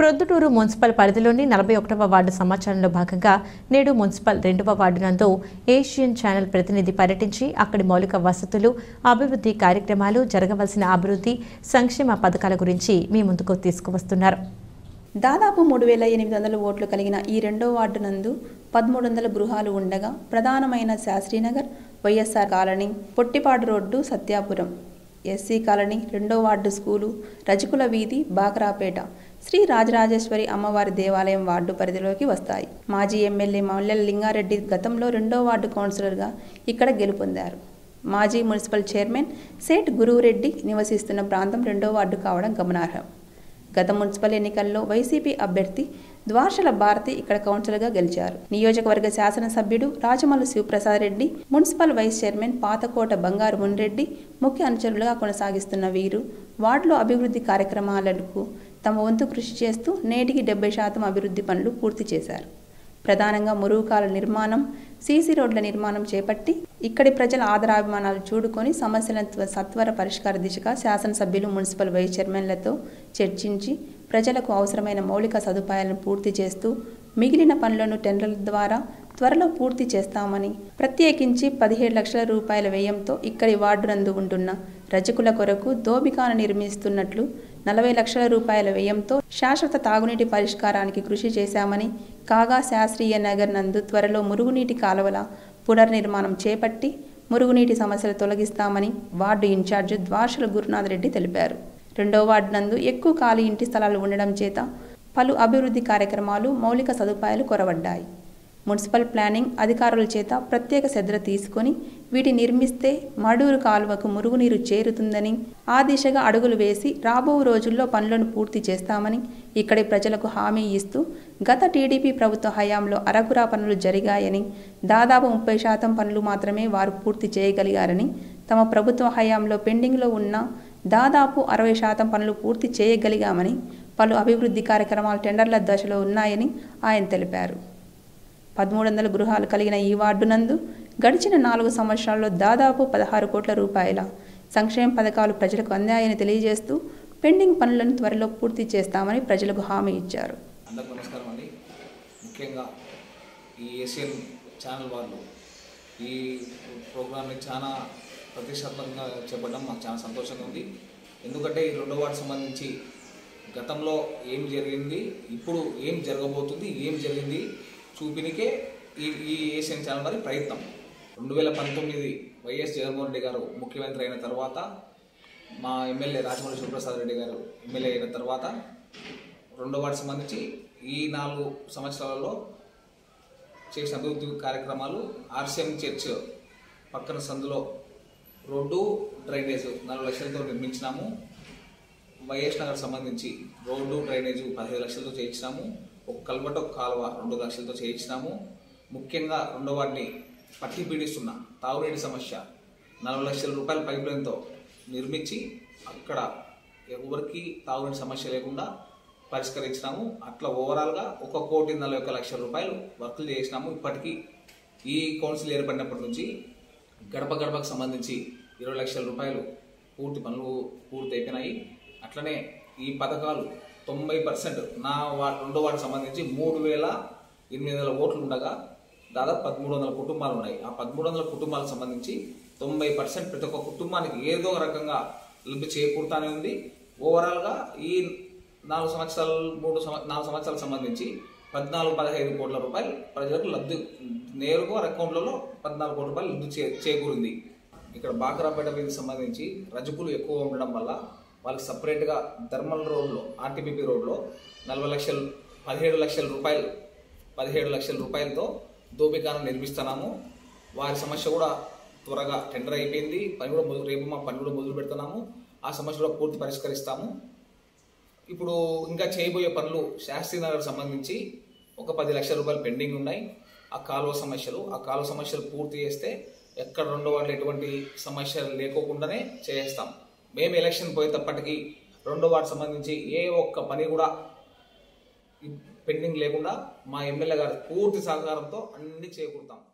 Proddatur municipal పరిధిలోని నలభై ఒకటవ వార్డు సమాచారంలో భాగంగా నేడు మున్సిపల్ రెండవ వార్డు నందు ఏషియన్ ఛానల్ ప్రతినిధి పర్యటించి అక్కడి మౌలిక వసతులు అభివృద్ధి కార్యక్రమాలు జరగవలసిన అభివృద్ధి సంక్షేమ పథకాల గురించి మీ ముందుకు తీసుకువస్తున్నారు దాదాపు మూడు వేల ఎనిమిది వందల ఓట్లు కలిగిన ఈ రెండో వార్డు నందు పదమూడు వందల గృహాలు ఉండగా ప్రధానమైన Shastrinagar YSR colony Pottipadu road Satyapuram SC colony రెండో వార్డు స్కూలు రజకుల వీధి బాకరాపేట శ్రీ రాజరాజేశ్వరి అమ్మవారి దేవాలయం వార్డు పరిధిలోకి వస్తాయి మాజీ ఎమ్మెల్యే మల్లెల లింగారెడ్డి గతంలో రెండో వార్డు కౌన్సిలర్గా ఇక్కడ గెలుపొందారు మాజీ మున్సిపల్ చైర్మన్ సేట్ గురువురెడ్డి నివసిస్తున్న ప్రాంతం రెండో వార్డు కావడం గమనార్హం గత మున్సిపల్ ఎన్నికల్లో వైసీపీ అభ్యర్థి ద్వార్షల భారతి ఇక్కడ కౌన్సిలర్గా గెలిచారు నియోజకవర్గ శాసనసభ్యుడు Rajamallu Sivaprasad Reddy municipal vice chairman Pathakota Bangaru Munreddy ముఖ్య అనుచరులుగా కొనసాగిస్తున్న వీరు వార్డులో అభివృద్ధి కార్యక్రమాలకు తమ వంతు కృషి చేస్తూ నేటికి డెబ్బై శాతం అభివృద్ధి పనులు పూర్తి చేశారు ప్రధానంగా మురుగుకాల నిర్మాణం సీసీ రోడ్ల నిర్మాణం చేపట్టి ఇక్కడి ప్రజల ఆదరాభిమానాలు చూడుకొని సమస్యలను త్వ- సత్వర పరిష్కార దిశగా శాసనసభ్యులు మున్సిపల్ వైస్ చైర్మన్లతో చర్చించి ప్రజలకు అవసరమైన మౌలిక సదుపాయాలను పూర్తి చేస్తూ మిగిలిన పనులను టెండర్ల ద్వారా త్వరలో పూర్తి చేస్తామని ప్రత్యేకించి పదిహేడు లక్షల రూపాయల వ్యయంతో ఇక్కడి వార్డు నందు ఉంటున్న రజకుల కొరకు దోబికాను నిర్మిస్తున్నట్లు నలభై లక్షల రూపాయల వ్యయంతో శాశ్వత తాగునీటి పరిష్కారానికి కృషి చేశామని కాగా శాస్త్రీయ నగర్ నందు త్వరలో మురుగునీటి కాలువల పునర్నిర్మాణం చేపట్టి మురుగునీటి సమస్యలు తొలగిస్తామని వార్డు ఇన్ఛార్జి ద్వార్షల గురునాథ్ రెడ్డి తెలిపారు రెండో వార్డు నందు ఎక్కువ ఖాళీ ఇంటి స్థలాలు ఉండడం చేత పలు అభివృద్ధి కార్యక్రమాలు మౌలిక సదుపాయాలు కొరవడ్డాయి మున్సిపల్ ప్లానింగ్ అధికారుల చేత ప్రత్యేక శ్రద్ధ తీసుకొని వీటి నిర్మిస్తే మడూరు కాలువకు మురుగునీరు చేరుతుందని ఆ దిశగా అడుగులు వేసి రాబో రోజుల్లో పనులను పూర్తి చేస్తామని ఇక్కడి ప్రజలకు హామీ ఇస్తూ గత టీడీపీ ప్రభుత్వ హయాంలో అరకురా పనులు జరిగాయని దాదాపు ముప్పై శాతం పనులు మాత్రమే వారు పూర్తి చేయగలిగారని తమ ప్రభుత్వ హయాంలో పెండింగ్లో ఉన్న దాదాపు అరవై శాతం పనులు పూర్తి చేయగలిగామని పలు అభివృద్ధి కార్యక్రమాలు టెండర్ల దశలో ఉన్నాయని ఆయన తెలిపారు పదమూడు వందల గృహాలు కలిగిన ఈ వార్డు నందు గడిచిన నాలుగు సంవత్సరాల్లో దాదాపు పదహారు కోట్ల రూపాయల సంక్షేమ పథకాలు ప్రజలకు అందాయని తెలియజేస్తూ పెండింగ్ పనులను త్వరలో పూర్తి చేస్తామని ప్రజలకు హామీ ఇచ్చారు అందరికీ నమస్కారం అండి ముఖ్యంగా ఈ ఏషియన్ ఛానల్ వాళ్ళు ఈ ప్రోగ్రామ్ని చాలా ప్రతిష్టాత్మకంగా చేపట్టడం మాకు చాలా సంతోషంగా ఉంది ఎందుకంటే ఈ రెండో వార్డు సంబంధించి గతంలో ఏం జరిగింది ఇప్పుడు ఏం జరగబోతుంది ఏం జరిగింది చూపినికే ఈ ఈ ఏషియన్ ఛానల్ వారి ప్రయత్నం రెండు వేల పంతొమ్మిది వైఎస్ జగన్మోహన్ రెడ్డి గారు ముఖ్యమంత్రి అయిన తర్వాత మా ఎమ్మెల్యే రాజమౌళి శివప్రసాద్ రెడ్డి గారు ఎమ్మెల్యే అయిన తర్వాత రెండో వార్డు సంబంధించి ఈ నాలుగు సంవత్సరాలలో చేసిన అభివృద్ధి కార్యక్రమాలు ఆర్సీఎం చర్చ్ పక్కన సందులో రోడ్డు డ్రైనేజ్ నాలుగు లక్షలతో నిర్మించినాము వైఎస్ నగర్ సంబంధించి రోడ్డు డ్రైనేజ్ పదిహేను లక్షలతో చేయించినాము ఒక కల్వట ఒక కాలువ రెండు లక్షలతో చేయించినాము ముఖ్యంగా రెండో వాటిని పట్టి పీడిస్తున్న తాగునీటి సమస్య నలభై లక్షల రూపాయల పైప్ లైన్తో నిర్మించి అక్కడ ఎవరికి తాగునీటి సమస్య లేకుండా పరిష్కరించినాము అట్లా ఓవరాల్గా ఒక కోటి నలభై ఒక్క లక్షల రూపాయలు వర్కులు చేసినాము ఇప్పటికీ ఈ కౌన్సిల్ ఏర్పడినప్పటి నుంచి గడప గడపకు సంబంధించి ఇరవై లక్షల రూపాయలు పూర్తి పనులు పూర్తి అయిపోయినాయి అట్లనే ఈ పథకాలు తొంభై పర్సెంట్ నా వా రెండో వాటికి సంబంధించి మూడు వేల ఎనిమిది వందల ఓట్లు ఉండగా దాదాపు పదమూడు వందల కుటుంబాలు ఉన్నాయి ఆ పదమూడు వందల కుటుంబాలకు సంబంధించి తొంభై పర్సెంట్ ప్రతి ఒక్క కుటుంబానికి ఏదో ఒక రకంగా లబ్ధి చేకూరుతానే ఉంది ఓవరాల్గా ఈ నాలుగు సంవత్సరాలు మూడు సంవ- నాలుగు సంవత్సరాలకు సంబంధించి పద్నాలుగు పదహైదు కోట్ల రూపాయలు ప్రజలకు లబ్ధి నేరుగా వారి అకౌంట్లలో పద్నాలుగు కోట్ల రూపాయలు లబ్ధి చే చేకూరింది ఇక్కడ బాకరాపేట వీధికి సంబంధించి రజకులు ఎక్కువ ఉండడం వల్ల వాళ్ళకి సపరేట్గా ధర్మల్ రోడ్లో ఆర్టీపీపీ రోడ్లో నలభై లక్షలు పదిహేడు లక్షల రూపాయలు పదిహేడు లక్షల రూపాయలతో దోపికాలను నిర్మిస్తున్నాము వారి సమస్య కూడా త్వరగా టెండర్ అయిపోయింది పని కూడా మొదలు రేపు మా పని కూడా మొదలు పెడుతున్నాము ఆ సమస్య కూడా పూర్తి పరిష్కరిస్తాము ఇప్పుడు ఇంకా చేయబోయే పనులు శాస్త్రీ నగర్ సంబంధించి ఒక పది లక్షల రూపాయలు పెండింగ్ ఉన్నాయి ఆ కాలువ సమస్యలు ఆ కాలువ సమస్యలు పూర్తి చేస్తే ఎక్కడ రెండో వాళ్ళు ఎటువంటి సమస్యలు లేకోకుండానే చేస్తాం మేము ఎలక్షన్ పోయేటప్పటికి రెండో వార్డు సంబంధించి ఏ ఒక్క పని కూడా పెండింగ్ లేకుండా మా ఎమ్మెల్యే గారి పూర్తి సహకారంతో అన్ని చేకూరుతాం